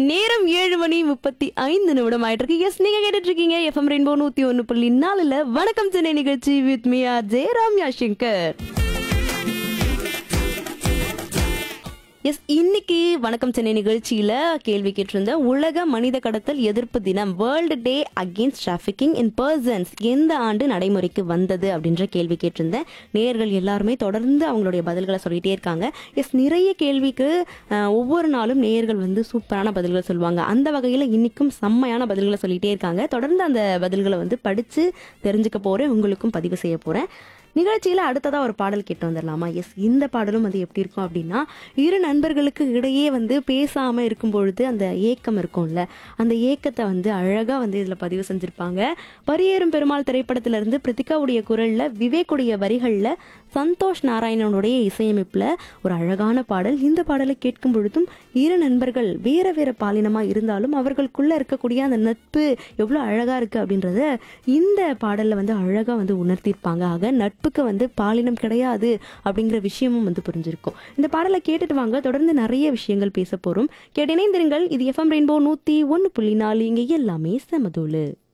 நேரம் ஏழு மணி முப்பத்தி ஐந்து நிமிடம் ஆயிட்டு இருக்கு எஸ் நீங்க கேட்டுட்டு இருக்கீங்க எஃப்எம் ரெயின்போ நூத்தி ஒன்னு புள்ளி நாலுல வணக்கம் சென்னை நிகழ்ச்சி வித் மியா ஜெயராம் யாஷங்கர் எஸ் இன்னைக்கு வணக்கம் சென்னை நிகழ்ச்சியில கேள்வி கேட்டிருந்த உலக மனித கடத்தல் எதிர்ப்பு தினம் world day against trafficking in persons எந்த ஆண்டு நடைமுறைக்கு வந்தது அப்படின்ற கேள்வி கேட்டிருந்தேன் நேயர்கள் எல்லாருமே தொடர்ந்து அவங்களுடைய பதில்களை சொல்லிட்டே இருக்காங்க எஸ் நிறைய கேள்விக்கு அஹ், ஒவ்வொரு நாளும் நேயர்கள் வந்து சூப்பரான பதில்களை சொல்லுவாங்க அந்த வகையில் இன்னைக்கும் செம்மையான பதில்களை சொல்லிட்டே இருக்காங்க தொடர்ந்து அந்த பதில்களை வந்து படித்து தெரிஞ்சுக்க போகிறேன் உங்களுக்கும் பதிவு செய்ய போகிறேன் நிகழ்ச்சியில் அடுத்ததாக ஒரு பாடல் கேட்டு வந்துடலாமா எஸ் இந்த பாடலும் வந்து எப்படி இருக்கும் அப்படின்னா இரு நண்பர்களுக்கு இடையே வந்து பேசாமல் இருக்கும் பொழுது அந்த ஏக்கம் இருக்கும்ல அந்த ஏக்கத்தை வந்து அழகாக வந்து இதில் பதிவு செஞ்சுருப்பாங்க பரியேறும் பெருமாள் திரைப்படத்திலிருந்து பிரித்திகாவுடைய குரலில் விவேக்குடைய வரிகளில் சந்தோஷ் நாராயணனுடைய இசையமைப்பில் ஒரு அழகான பாடல் இந்த பாடலை கேட்கும் பொழுதும் இரு நண்பர்கள் வேற வேற பாலினமாக இருந்தாலும் அவர்களுக்குள்ள இருக்கக்கூடிய அந்த நட்பு எவ்வளோ அழகாக இருக்குது அப்படின்றத இந்த பாடலில் வந்து அழகாக வந்து உணர்த்தியிருப்பாங்க ஆக நட்புக்கு வந்து பாலினம் கிடையாது அப்படிங்கிற விஷயமும் வந்து புரிஞ்சிருக்கும் இந்த பாடலை கேட்டுட்டு வாங்க தொடர்ந்து நிறைய விஷயங்கள் பேச போகிறோம் கேட்டு இணைந்திருங்கள் இது எஃப்எம் ரெயின்போ நூற்றி ஒன்று புள்ளி நாலு இங்கே எல்லாமே செமதோலு